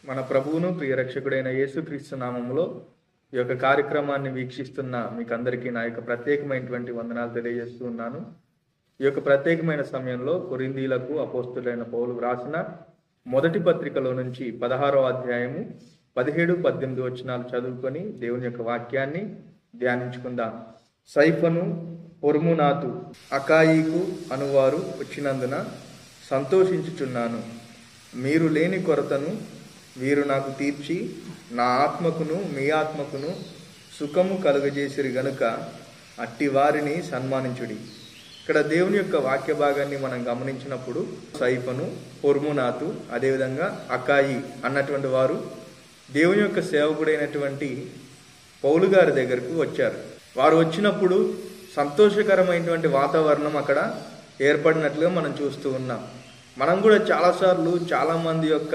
మన ప్రభువును ప్రియ రక్షకుడైన యేసుక్రీస్తు నామములో ఈ యొక్క కార్యక్రమాన్ని వీక్షిస్తున్న మీకు అందరికీ నా యొక్క ప్రత్యేకమైనటువంటి వందనాలు తెలియజేస్తూ ఉన్నాను ఈ యొక్క ప్రత్యేకమైన సమయంలో కొరిందీలకు అపోస్తులైన పౌలు వ్రాసిన మొదటి పత్రికలో నుంచి పదహారో అధ్యాయము పదిహేడు పద్దెనిమిది వచనాలు చదువుకొని దేవుని యొక్క వాక్యాన్ని ధ్యానించుకుందాం సైఫను పొర్మునాతు అకాయికు అనువారు వచ్చినందున సంతోషించుచున్నాను మీరు లేని కొరతను వీరు నాకు తీర్చి నా ఆత్మకును మీ ఆత్మకును సుఖము కలుగజేసిరి గనుక అట్టి వారిని సన్మానించుడి ఇక్కడ దేవుని యొక్క వాక్య భాగాన్ని మనం గమనించినప్పుడు సైఫను పొర్మునాతు అదేవిధంగా అకాయి అన్నటువంటి వారు దేవుని యొక్క సేవకుడైనటువంటి పౌలు గారి దగ్గరకు వచ్చారు వారు వచ్చినప్పుడు సంతోషకరమైనటువంటి వాతావరణం అక్కడ ఏర్పడినట్లుగా మనం చూస్తూ ఉన్నాం మనం కూడా చాలాసార్లు చాలామంది యొక్క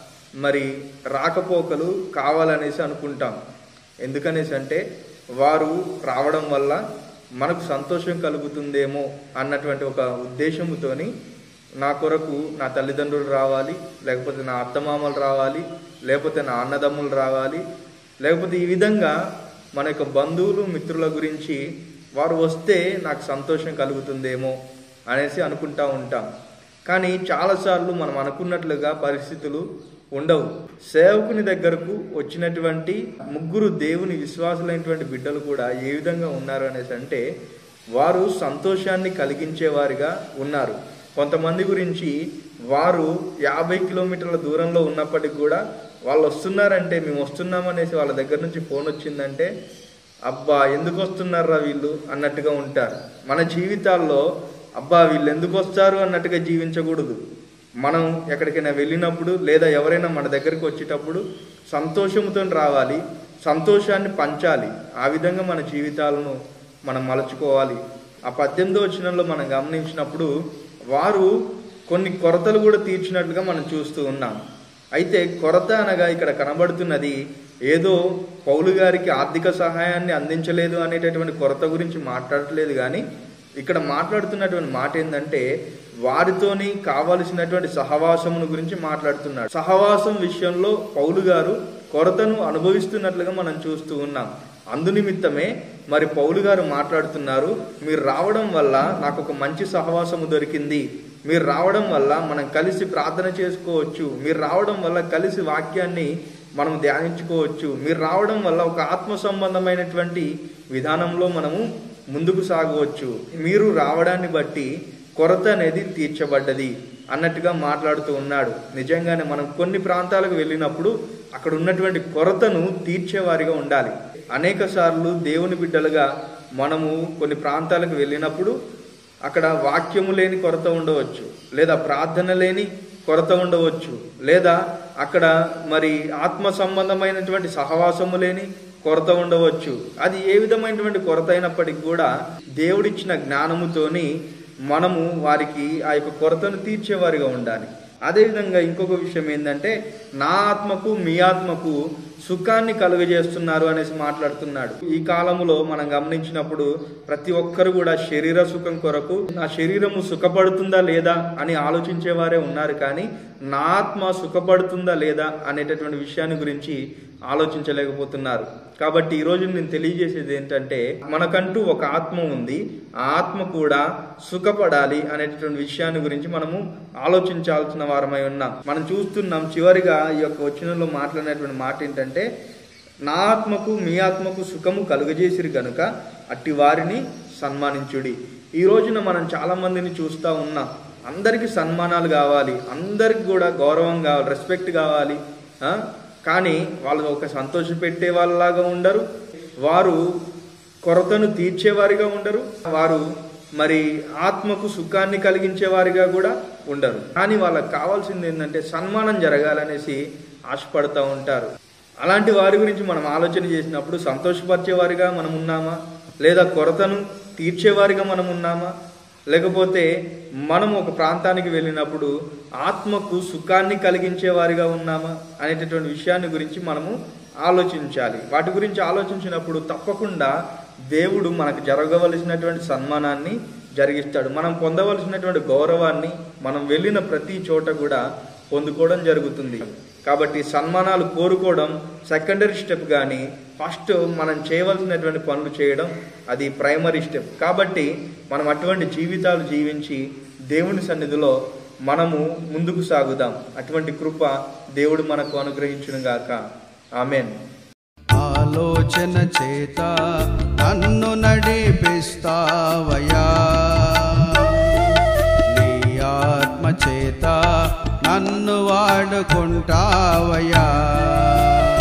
మరి రాకపోకలు కావాలనేసి అనుకుంటాం ఎందుకనేసి అంటే వారు రావడం వల్ల మనకు సంతోషం కలుగుతుందేమో అన్నటువంటి ఒక ఉద్దేశంతోని నా కొరకు నా తల్లిదండ్రులు రావాలి లేకపోతే నా అత్తమామలు రావాలి లేకపోతే నా అన్నదమ్ములు రావాలి లేకపోతే ఈ విధంగా మన యొక్క బంధువులు మిత్రుల గురించి వారు వస్తే నాకు సంతోషం కలుగుతుందేమో అనేసి అనుకుంటా ఉంటాం కానీ చాలాసార్లు మనం అనుకున్నట్లుగా పరిస్థితులు ఉండవు సేవకుని దగ్గరకు వచ్చినటువంటి ముగ్గురు దేవుని విశ్వాసులైనటువంటి బిడ్డలు కూడా ఏ విధంగా ఉన్నారు అనేసి అంటే వారు సంతోషాన్ని కలిగించేవారిగా ఉన్నారు కొంతమంది గురించి వారు యాభై కిలోమీటర్ల దూరంలో ఉన్నప్పటికి కూడా వాళ్ళు వస్తున్నారంటే మేము వస్తున్నామనేసి వాళ్ళ దగ్గర నుంచి ఫోన్ వచ్చిందంటే అబ్బా ఎందుకు వస్తున్నారా వీళ్ళు అన్నట్టుగా ఉంటారు మన జీవితాల్లో అబ్బా వీళ్ళు ఎందుకు వస్తారు అన్నట్టుగా జీవించకూడదు మనం ఎక్కడికైనా వెళ్ళినప్పుడు లేదా ఎవరైనా మన దగ్గరికి వచ్చేటప్పుడు సంతోషంతో రావాలి సంతోషాన్ని పంచాలి ఆ విధంగా మన జీవితాలను మనం మలుచుకోవాలి ఆ పద్దెనిమిదో వచనంలో మనం గమనించినప్పుడు వారు కొన్ని కొరతలు కూడా తీర్చినట్లుగా మనం చూస్తూ ఉన్నాం అయితే కొరత అనగా ఇక్కడ కనబడుతున్నది ఏదో పౌలు గారికి ఆర్థిక సహాయాన్ని అందించలేదు అనేటటువంటి కొరత గురించి మాట్లాడట్లేదు కానీ ఇక్కడ మాట్లాడుతున్నటువంటి మాట ఏంటంటే వారితోని కావలసినటువంటి సహవాసమును గురించి మాట్లాడుతున్నాడు సహవాసం విషయంలో పౌలు గారు కొరతను అనుభవిస్తున్నట్లుగా మనం చూస్తూ ఉన్నాం అందునిమిత్తమే మరి పౌలు గారు మాట్లాడుతున్నారు మీరు రావడం వల్ల నాకు ఒక మంచి సహవాసము దొరికింది మీరు రావడం వల్ల మనం కలిసి ప్రార్థన చేసుకోవచ్చు మీరు రావడం వల్ల కలిసి వాక్యాన్ని మనం ధ్యానించుకోవచ్చు మీరు రావడం వల్ల ఒక ఆత్మ సంబంధమైనటువంటి విధానంలో మనము ముందుకు సాగవచ్చు మీరు రావడాన్ని బట్టి కొరత అనేది తీర్చబడ్డది అన్నట్టుగా మాట్లాడుతూ ఉన్నాడు నిజంగానే మనం కొన్ని ప్రాంతాలకు వెళ్ళినప్పుడు అక్కడ ఉన్నటువంటి కొరతను తీర్చేవారిగా ఉండాలి అనేక సార్లు దేవుని బిడ్డలుగా మనము కొన్ని ప్రాంతాలకు వెళ్ళినప్పుడు అక్కడ వాక్యము లేని కొరత ఉండవచ్చు లేదా ప్రార్థన లేని కొరత ఉండవచ్చు లేదా అక్కడ మరి ఆత్మ సంబంధమైనటువంటి సహవాసము లేని కొరత ఉండవచ్చు అది ఏ విధమైనటువంటి కొరత అయినప్పటికీ కూడా దేవుడిచ్చిన జ్ఞానముతోని మనము వారికి ఆ యొక్క కొరతను తీర్చేవారిగా ఉండాలి అదేవిధంగా ఇంకొక విషయం ఏంటంటే నా ఆత్మకు మీ ఆత్మకు సుఖాన్ని కలుగజేస్తున్నారు అనేసి మాట్లాడుతున్నాడు ఈ కాలములో మనం గమనించినప్పుడు ప్రతి ఒక్కరు కూడా శరీర సుఖం కొరకు నా శరీరము సుఖపడుతుందా లేదా అని ఆలోచించేవారే ఉన్నారు కానీ నా ఆత్మ సుఖపడుతుందా లేదా అనేటటువంటి విషయాన్ని గురించి ఆలోచించలేకపోతున్నారు కాబట్టి ఈరోజు నేను తెలియజేసేది ఏంటంటే మనకంటూ ఒక ఆత్మ ఉంది ఆ ఆత్మ కూడా సుఖపడాలి అనేటటువంటి విషయాన్ని గురించి మనము ఆలోచించాల్సిన వారమై ఉన్నాం మనం చూస్తున్నాం చివరిగా ఈ యొక్క వచనంలో మాట్లాడినటువంటి మాట ఏంటంటే నా ఆత్మకు మీ ఆత్మకు సుఖము కలుగజేసిరి గనుక అట్టి వారిని సన్మానించుడి ఈ రోజున మనం చాలా మందిని చూస్తూ ఉన్నాం అందరికీ సన్మానాలు కావాలి అందరికి కూడా గౌరవం కావాలి రెస్పెక్ట్ కావాలి కానీ వాళ్ళు ఒక సంతోష పెట్టే వాళ్ళలాగా ఉండరు వారు కొరతను తీర్చేవారిగా ఉండరు వారు మరి ఆత్మకు సుఖాన్ని కలిగించే వారిగా కూడా ఉండరు కానీ వాళ్ళకి కావాల్సింది ఏంటంటే సన్మానం జరగాలనేసి ఆశపడుతూ ఉంటారు అలాంటి వారి గురించి మనం ఆలోచన చేసినప్పుడు సంతోషపరిచేవారిగా మనం ఉన్నామా లేదా కొరతను తీర్చేవారిగా మనం ఉన్నామా లేకపోతే మనం ఒక ప్రాంతానికి వెళ్ళినప్పుడు ఆత్మకు సుఖాన్ని కలిగించే వారిగా ఉన్నామా అనేటటువంటి విషయాన్ని గురించి మనము ఆలోచించాలి వాటి గురించి ఆలోచించినప్పుడు తప్పకుండా దేవుడు మనకు జరగవలసినటువంటి సన్మానాన్ని జరిగిస్తాడు మనం పొందవలసినటువంటి గౌరవాన్ని మనం వెళ్ళిన ప్రతి చోట కూడా పొందుకోవడం జరుగుతుంది కాబట్టి సన్మానాలు కోరుకోవడం సెకండరీ స్టెప్ కానీ ఫస్ట్ మనం చేయవలసినటువంటి పనులు చేయడం అది ప్రైమరీ స్టెప్ కాబట్టి మనం అటువంటి జీవితాలు జీవించి దేవుని సన్నిధిలో మనము ముందుకు సాగుదాం అటువంటి కృప దేవుడు మనకు అనుగ్రహించును గాక ఆమెన్ ఆలోచన చేత నన్ను నడిపిస్తావయా నీ ఆత్మ చేత నన్ను వాడుకుంటావయా